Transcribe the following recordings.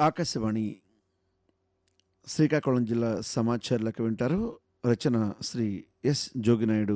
ఆకాశవాణి శ్రీకాకుళం జిల్లా సమాచారాలకు వింటారు రచన శ్రీ ఎస్ జోగినాయుడు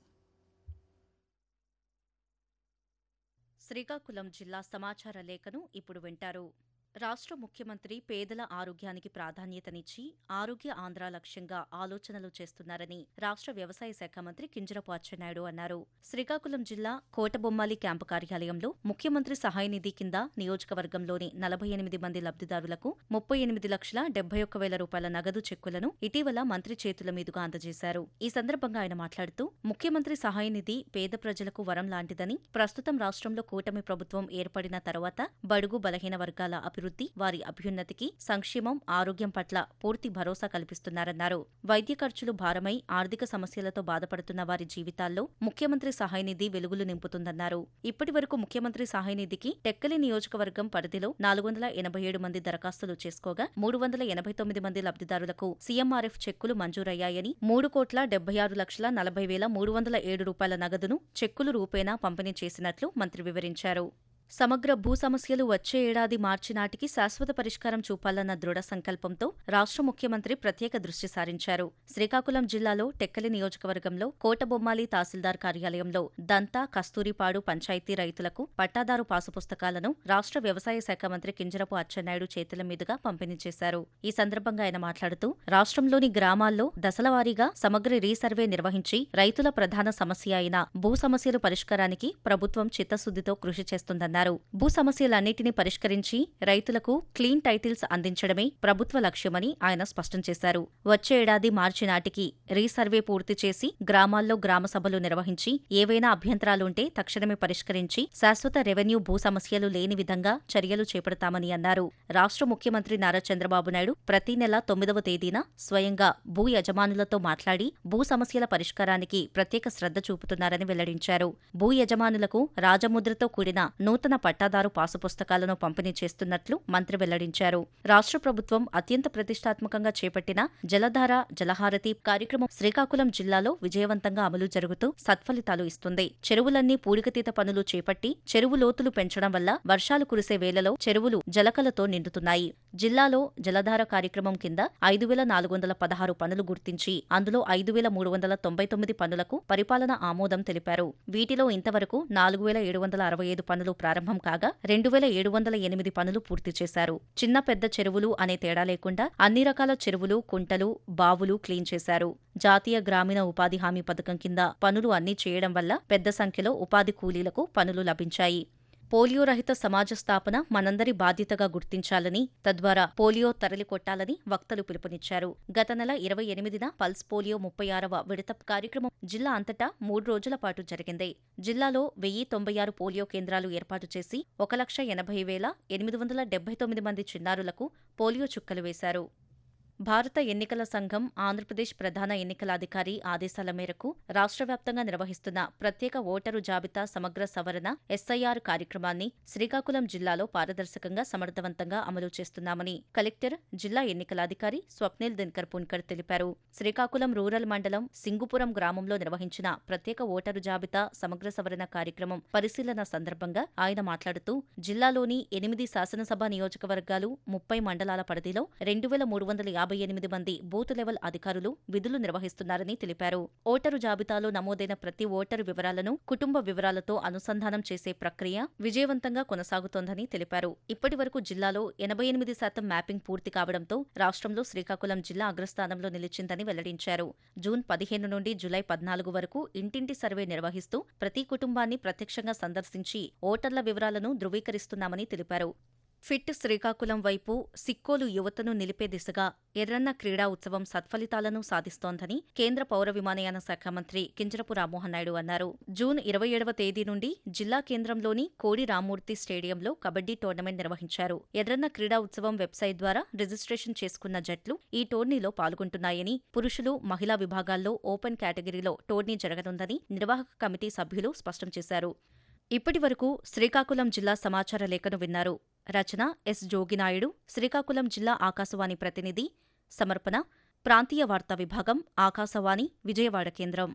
శ్రీకాకుళం జిల్లా సమాచార లేఖను ఇప్పుడు వింటారు రాష్ట్ర ముఖ్యమంత్రి పేదల ఆరోగ్యానికి ప్రాధాన్యతనిచ్చి ఆరోగ్య ఆంధ్ర లక్ష్యంగా ఆలోచనలు చేస్తున్నారని రాష్ట్ర వ్యవసాయ శాఖ మంత్రి కింజరపు అచ్చెన్నాయుడు అన్నారు శ్రీకాకుళం జిల్లా కోటబొమ్మాలి క్యాంపు కార్యాలయంలో ముఖ్యమంత్రి సహాయ నిధి కింద నియోజకవర్గంలోని నలభై ఎనిమిది మంది లబ్ధిదారులకు ముప్పై ఎనిమిది లక్షల డెబ్బై ఒక్క వేల రూపాయల నగదు చెక్కులను ఇటీవల మంత్రి చేతుల మీదుగా అందజేశారు ఈ సందర్భంగా ఆయన మాట్లాడుతూ ముఖ్యమంత్రి సహాయ నిధి పేద ప్రజలకు వరం లాంటిదని ప్రస్తుతం రాష్ట్రంలో కూటమి ప్రభుత్వం ఏర్పడిన తర్వాత బడుగు బలహీన వర్గాల అభివృద్ధి వారి అభ్యున్నతికి సంక్షేమం ఆరోగ్యం పట్ల పూర్తి భరోసా కల్పిస్తున్నారన్నారు వైద్య ఖర్చులు భారమై ఆర్థిక సమస్యలతో బాధపడుతున్న వారి జీవితాల్లో ముఖ్యమంత్రి సహాయ నిధి వెలుగులు నింపుతుందన్నారు ఇప్పటి వరకు ముఖ్యమంత్రి సహాయ నిధికి టెక్కలి నియోజకవర్గం పరిధిలో నాలుగు వందల ఎనభై ఏడు మంది దరఖాస్తులు చేసుకోగా మూడు వందల ఎనభై తొమ్మిది మంది లబ్ధిదారులకు సీఎంఆర్ఎఫ్ చెక్కులు మంజూరయ్యాయని మూడు కోట్ల డెబ్బై ఆరు లక్షల నలభై వేల మూడు వందల ఏడు రూపాయల నగదును చెక్కులు రూపేణా పంపిణీ చేసినట్లు మంత్రి వివరించారు సమగ్ర భూ సమస్యలు వచ్చే ఏడాది మార్చి నాటికి శాశ్వత పరిష్కారం చూపాలన్న దృఢ సంకల్పంతో రాష్ట్ర ముఖ్యమంత్రి ప్రత్యేక దృష్టి సారించారు శ్రీకాకుళం జిల్లాలో టెక్కలి నియోజకవర్గంలో కోటబొమ్మాలి తహసీల్దార్ కార్యాలయంలో దంతా కస్తూరిపాడు పంచాయతీ రైతులకు పట్టాదారు పాసు పుస్తకాలను రాష్ట్ర వ్యవసాయ శాఖ మంత్రి కింజరపు అచ్చెన్నాయుడు చేతుల మీదుగా పంపిణీ చేశారు ఈ సందర్భంగా ఆయన మాట్లాడుతూ రాష్ట్రంలోని గ్రామాల్లో దశలవారీగా సమగ్ర రీసర్వే నిర్వహించి రైతుల ప్రధాన సమస్య అయిన భూ సమస్యల పరిష్కారానికి ప్రభుత్వం చిత్తశుద్దితో కృషి చేస్తుందన్నారు భూ సమస్యలన్నింటినీ పరిష్కరించి రైతులకు క్లీన్ టైటిల్స్ అందించడమే ప్రభుత్వ లక్ష్యమని ఆయన స్పష్టం చేశారు వచ్చే ఏడాది మార్చి నాటికి రీసర్వే పూర్తి చేసి గ్రామాల్లో గ్రామ సభలు నిర్వహించి ఏవైనా అభ్యంతరాలుంటే తక్షణమే పరిష్కరించి శాశ్వత రెవెన్యూ భూ సమస్యలు లేని విధంగా చర్యలు చేపడతామని అన్నారు రాష్ట్ర ముఖ్యమంత్రి నారా చంద్రబాబు నాయుడు ప్రతి నెల తొమ్మిదవ తేదీన స్వయంగా భూ యజమానులతో మాట్లాడి భూ సమస్యల పరిష్కారానికి ప్రత్యేక శ్రద్ధ చూపుతున్నారని వెల్లడించారు భూ యజమానులకు రాజముద్రతో కూడిన నూతన పట్టాదారు పాసు పుస్తకాలను పంపిణీ చేస్తున్నట్లు మంత్రి వెల్లడించారు రాష్ట్ర ప్రభుత్వం అత్యంత ప్రతిష్టాత్మకంగా చేపట్టిన జలధార జలహారతి కార్యక్రమం శ్రీకాకుళం జిల్లాలో విజయవంతంగా అమలు జరుగుతూ సత్ఫలితాలు ఇస్తుంది చెరువులన్నీ పూడికతీత పనులు చేపట్టి చెరువు లోతులు పెంచడం వల్ల వర్షాలు కురిసే వేళలో చెరువులు జలకలతో నిండుతున్నాయి జిల్లాలో జలధార కార్యక్రమం కింద ఐదు వేల నాలుగు వందల పదహారు పనులు గుర్తించి అందులో ఐదు వేల మూడు వందల తొంభై తొమ్మిది పనులకు పరిపాలన ఆమోదం తెలిపారు వీటిలో ఇంతవరకు నాలుగు వేల ఏడు వందల అరవై ఐదు పనులు ప్రారంభం కాగా రెండు వేల ఏడు వందల ఎనిమిది పనులు పూర్తి చేశారు చిన్న పెద్ద చెరువులు అనే తేడా లేకుండా అన్ని రకాల చెరువులు కుంటలు బావులు క్లీన్ చేశారు జాతీయ గ్రామీణ ఉపాధి హామీ పథకం కింద పనులు అన్నీ చేయడం వల్ల పెద్ద సంఖ్యలో ఉపాధి కూలీలకు పనులు లభించాయి పోలియో రహిత సమాజ స్థాపన మనందరి బాధ్యతగా గుర్తించాలని తద్వారా పోలియో తరలి కొట్టాలని వక్తలు పిలుపునిచ్చారు గత నెల ఇరవై ఎనిమిదిన పల్స్ పోలియో ముప్పై ఆరవ విడత కార్యక్రమం జిల్లా అంతటా మూడు రోజుల పాటు జరిగింది జిల్లాలో వెయ్యి తొంభై ఆరు పోలియో కేంద్రాలు ఏర్పాటు చేసి ఒక లక్ష ఎనభై వేల ఎనిమిది వందల డెబ్బై తొమ్మిది మంది చిన్నారులకు పోలియో చుక్కలు వేశారు భారత ఎన్నికల సంఘం ఆంధ్రప్రదేశ్ ప్రధాన ఎన్నికల అధికారి ఆదేశాల మేరకు రాష్ట్ర వ్యాప్తంగా నిర్వహిస్తున్న ప్రత్యేక ఓటరు జాబితా సమగ్ర సవరణ ఎస్ఐఆర్ కార్యక్రమాన్ని శ్రీకాకుళం జిల్లాలో పారదర్శకంగా సమర్థవంతంగా అమలు చేస్తున్నామని కలెక్టర్ జిల్లా ఎన్నికల అధికారి స్వప్నిల్ దినకర్ పున్కర్ తెలిపారు శ్రీకాకుళం రూరల్ మండలం సింగుపురం గ్రామంలో నిర్వహించిన ప్రత్యేక ఓటరు జాబితా సమగ్ర సవరణ కార్యక్రమం పరిశీలన సందర్భంగా ఆయన మాట్లాడుతూ జిల్లాలోని ఎనిమిది శాసనసభ నియోజకవర్గాలు ముప్పై మండలాల పరిధిలో రెండు వేల మూడు వందల యాభై ఎనిమిది మంది బూత్ లెవెల్ అధికారులు విధులు నిర్వహిస్తున్నారని తెలిపారు ఓటరు జాబితాలో నమోదైన ప్రతి ఓటరు వివరాలను కుటుంబ వివరాలతో అనుసంధానం చేసే ప్రక్రియ విజయవంతంగా కొనసాగుతోందని తెలిపారు ఇప్పటి వరకు జిల్లాలో ఎనభై ఎనిమిది శాతం మ్యాపింగ్ పూర్తి కావడంతో రాష్ట్రంలో శ్రీకాకుళం జిల్లా అగ్రస్థానంలో నిలిచిందని వెల్లడించారు జూన్ పదిహేను నుండి జులై పద్నాలుగు వరకు ఇంటింటి సర్వే నిర్వహిస్తూ ప్రతి కుటుంబాన్ని ప్రత్యక్షంగా సందర్శించి ఓటర్ల వివరాలను ధృవీకరిస్తున్నామని తెలిపారు ఫిట్ శ్రీకాకుళం వైపు సిక్కోలు యువతను నిలిపే దిశగా ఎర్రన్న క్రీడా ఉత్సవం సత్ఫలితాలను సాధిస్తోందని కేంద్ర పౌర విమానయాన శాఖ మంత్రి కింజరపు రామ్మోహన్ నాయుడు అన్నారు జూన్ ఇరవై ఏడవ తేదీ నుండి జిల్లా కేంద్రంలోని కోడి రామ్మూర్తి స్టేడియంలో కబడ్డీ టోర్నమెంట్ నిర్వహించారు ఎర్రన్న క్రీడా ఉత్సవం వెబ్సైట్ ద్వారా రిజిస్ట్రేషన్ చేసుకున్న జట్లు ఈ టోర్నీలో పాల్గొంటున్నాయని పురుషులు మహిళా విభాగాల్లో ఓపెన్ కేటగిరీలో టోర్నీ జరగనుందని నిర్వాహక కమిటీ సభ్యులు స్పష్టం చేశారు ఇప్పటి వరకు శ్రీకాకుళం జిల్లా సమాచార లేఖను విన్నారు రచన ఎస్ జోగినాయుడు శ్రీకాకుళం జిల్లా ఆకాశవాణి ప్రతినిధి సమర్పణ ప్రాంతీయ వార్తా విభాగం ఆకాశవాణి విజయవాడ కేంద్రం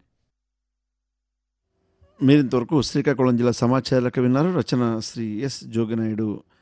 మీరింతవరకు శ్రీకాకుళం జిల్లా సమాచారాలకు విన్నారు రచన శ్రీ ఎస్ జోగినాయుడు